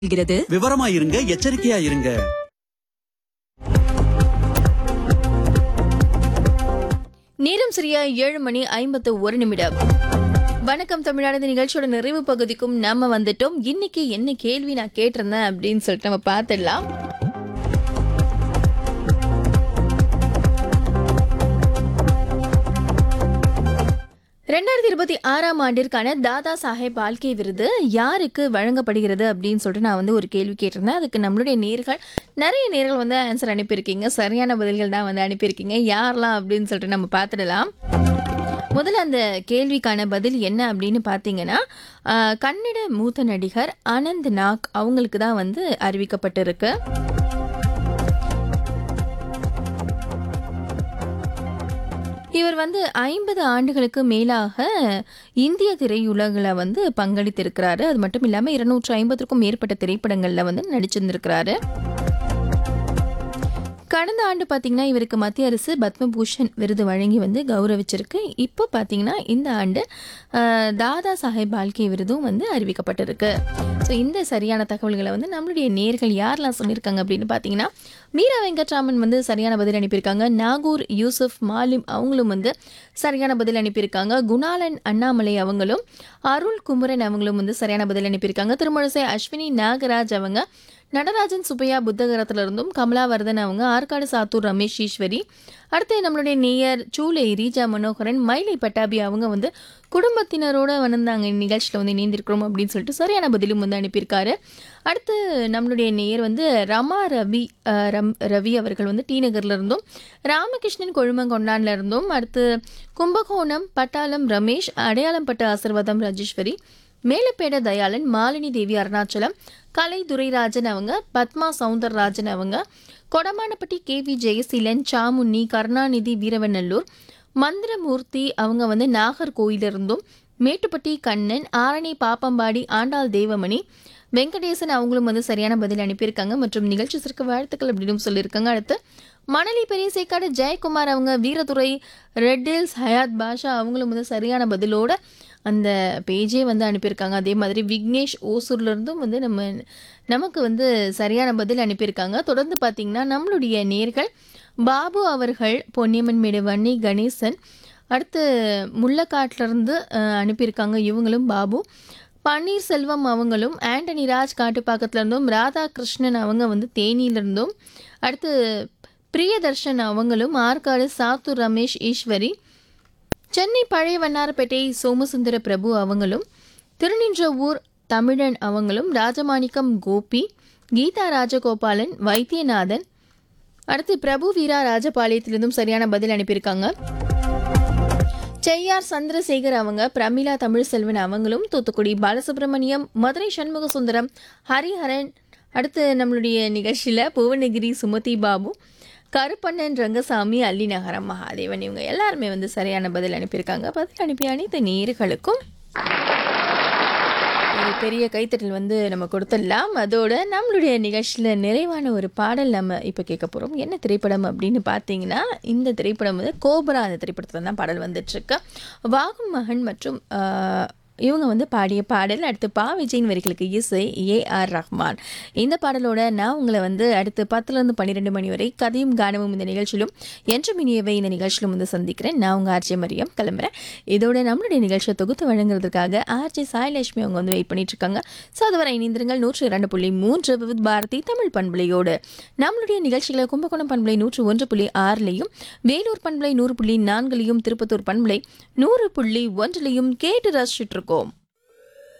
கிறது விவரமா இருங்க எச்சரிக்கையா இருங்க நேரம் சரியா ஏழு மணி ஐம்பத்து ஒரு நிமிடம் வணக்கம் தமிழ்நாடு இந்த நிகழ்ச்சியோட நிறைவு பகுதிக்கும் நம்ம வந்துட்டோம் இன்னைக்கு என்ன கேள்வி நான் கேட்டிருந்தேன் அப்படின்னு சொல்லிட்டு நம்ம பார்த்துடலாம் ரெண்டாயிரத்தி இருபத்தி ஆறாம் ஆண்டிற்கான தாதா சாஹேப் பால்கே விருது யாருக்கு வழங்கப்படுகிறது அப்படின்னு சொல்லிட்டு நான் வந்து ஒரு கேள்வி கேட்டிருந்தேன் அதுக்கு நம்மளுடைய நேர்கள் நிறைய நேர்கள் வந்து ஆன்சர் அனுப்பியிருக்கீங்க சரியான பதில்கள் தான் வந்து அனுப்பியிருக்கீங்க யாரெல்லாம் அப்படின்னு சொல்லிட்டு நம்ம பார்த்துடலாம் முதல்ல அந்த கேள்விக்கான பதில் என்ன அப்படின்னு பார்த்தீங்கன்னா ஆஹ், கன்னட மூத்த நடிகர் அனந்த் நாக் அவங்களுக்கு தான் வந்து அறிவிக்கப்பட்டிருக்கு இவர் வந்து ஐம்பது ஆண்டுகளுக்கு மேலாக இந்திய திரையுலகில் வந்து பங்களித்திருக்கிறாரு அது மட்டும் இல்லாமல் இருநூற்று ஐம்பதுக்கும் மேற்பட்ட திரைப்படங்களில் வந்து நடிச்சிருந்திருக்கிறாரு கடந்த ஆண்டு பார்த்தீங்கன்னா இவருக்கு மத்திய அரசு பத்மபூஷன் விருது வழங்கி வந்து கௌரவிச்சிருக்கு இப்போ பார்த்தீங்கன்னா இந்த ஆண்டு ஆஹ், தாதா சாஹேப் பால்கே விருதும் வந்து அறிவிக்கப்பட்டிருக்கு ஸோ இந்த சரியான தகவல்களை வந்து நம்மளுடைய நேர்கள் யாரெல்லாம் சொல்லியிருக்காங்க அப்படின்னு பார்த்தீங்கன்னா மீரா வெங்கட்ராமன் வந்து சரியான பதில் அனுப்பியிருக்காங்க நாகூர் யூசுப் மாலிம் அவங்களும் வந்து சரியான பதில் அனுப்பியிருக்காங்க குணாலன் அண்ணாமலை அவங்களும் அருள் குமரன் அவங்களும் வந்து சரியான பதில் அனுப்பியிருக்காங்க திருமழிசை அஸ்வினி நாகராஜ் அவங்க நடராஜன் சுப்பையா புத்தகரத்துல இருந்தும் கமலாவர்தன் அவங்க ஆற்காடு சாத்தூர் ரமேஷ் ஈஸ்வரி அடுத்து நம்மளுடைய நேயர் சூலை ரீஜா மனோகரன் மயிலை பட்டாபி அவங்க வந்து குடும்பத்தினரோட வந்தாங்க நிகழ்ச்சியில் வந்து இணைந்திருக்கிறோம் அப்படின்னு சொல்லிட்டு சரியான பதிலும் வந்து அனுப்பியிருக்காரு அடுத்து நம்மளுடைய நேயர் வந்து ரமா ரவி அஹ், ரம் ரவி அவர்கள் வந்து டி நகர்ல இருந்தும் ராமகிருஷ்ணன் கொழுமங்கொண்டான்ல இருந்தும் அடுத்து கும்பகோணம் பட்டாளம் ரமேஷ் அடையாளம்பட்ட ஆசிர்வாதம் ராஜேஸ்வரி மேலப்பேட தயாளன் மாலினி தேவி அருணாச்சலம் கலை துரைராஜன் அவங்க பத்மா சவுந்தரராஜன் அவங்க கொடமானப்பட்டி கே வி ஜெயசீலன் சாமுன்னி கருணாநிதி வீரவநல்லூர் மந்திரமூர்த்தி அவங்க வந்து நாகர்கோயிலிருந்தும் மேட்டுப்பட்டி கண்ணன் ஆரணி பாப்பம்பாடி ஆண்டாள் தேவமணி வெங்கடேசன் அவங்களும் வந்து சரியான பதில் அனுப்பியிருக்காங்க மற்றும் நிகழ்ச்சி சிறக்க வாழ்த்துக்கள் அப்படின்னு சொல்லியிருக்காங்க அடுத்து மணலி பெரிய சேக்காடு ஜெயக்குமார் அவங்க வீரதுரை ரெட்டில்ஸ் ஹயாத் பாஷா அவங்களும் வந்து சரியான பதிலோட அந்த பேஜே வந்து அனுப்பியிருக்காங்க அதே மாதிரி விக்னேஷ் ஓசூர்ல இருந்தும் வந்து நம்ம நமக்கு வந்து சரியான பதில் அனுப்பியிருக்காங்க தொடர்ந்து பார்த்தீங்கன்னா நம்மளுடைய நேர்கள் பாபு அவர்கள் பொன்னியம்மன் மேடு வன்னி கணேசன் அடுத்து முள்ளக்காட்டிலிருந்து அஹ், அனுப்பியிருக்காங்க இவங்களும் பாபு பன்னீர்செல்வம் அவங்களும் ஆண்டனி ராஜ் காட்டுப்பாக்கத்துல இருந்தும் ராதாகிருஷ்ணன் அவங்க வந்து தேனியிலிருந்தும் அடுத்து பிரியதர்ஷன் அவங்களும் ஆற்காடு சாத்தூர் ரமேஷ் ஈஸ்வரி சென்னை பழைய வண்ணாரப்பேட்டை சோமசுந்தர பிரபு அவங்களும் திருநின்றவூர் தமிழன் அவங்களும் ராஜமாணிக்கம் கோபி கீதா ராஜகோபாலன் வைத்தியநாதன் அடுத்து பிரபு வீரா ராஜபாளையத்திலிருந்தும் சரியான பதில் அனுப்பியிருக்காங்க செய்யார் சந்திரசேகர் அவங்க பிரமிளா தமிழ்செல்வன் அவங்களும் தூத்துக்குடி பாலசுப்ரமணியம் மதுரை சண்முக சுந்தரம் ஹரிஹரன் அடுத்து நம்மளுடைய நிகழ்ச்சியில் புவனகிரி சுமதி பாபு கருப்பண்ணன் ரங்கசாமி அல்லிநகரம் மகாதேவன் இவங்க எல்லாருமே வந்து சரியான பதில் அனுப்பியிருக்காங்க பதில் அனுப்பிய அனைத்து நேர்களுக்கும் ஒரு பெரிய கைத்தட்டல் வந்து நம்ம கொடுத்துடலாம் அதோட நம்மளுடைய நிகழ்ச்சியில் நிறைவான ஒரு பாடல் நம்ம இப்போ கேட்க போகிறோம் என்ன திரைப்படம் அப்படின்னு பார்த்தீங்கன்னா இந்த திரைப்படம் வந்து கோபரா அந்த திரைப்படத்தில் தான் பாடல் வந்துட்டுருக்கு வாகும் மகன் மற்றும் ஆஹ், இவங்க வந்து பாடிய பாடல் அடுத்து பா விஜயின் வரிகளுக்கு இசை ஏ ஆர் ரஹ்மான் இந்த பாடலோட நான் உங்களை வந்து அடுத்து பத்துலேருந்து பன்னிரெண்டு மணி வரை கதையும் கானமும் இந்த நிகழ்ச்சியிலும் என்று மினியவை இந்த நிகழ்ச்சியிலும் வந்து சந்திக்கிறேன் நான் உங்கள் ஆர்ஜே மரியம் கிளம்புறேன் இதோட நம்மளுடைய நிகழ்ச்சியை தொகுத்து வழங்குறதுக்காக ஆர்ஜே சாய்லட்சுமி அவங்க வந்து வெயிட் பண்ணிட்டு இருக்காங்க ஸோ அதுவரை இணைந்திருங்கள் நூற்று இரண்டு புள்ளி மூன்று விவித் பாரதி தமிழ் பண்பலையோடு நம்மளுடைய நிகழ்ச்சிகளை கும்பகோணம் பண்பலை நூற்று ஒன்று புள்ளி ஆறுலையும் வேலூர் பண்பலை நூறு புள்ளி நான்குலையும் திருப்பத்தூர் பண்பலை நூறு புள்ளி ஒன்றிலையும் கேட்டு ரசிச்சுட்டு இருக்கோம்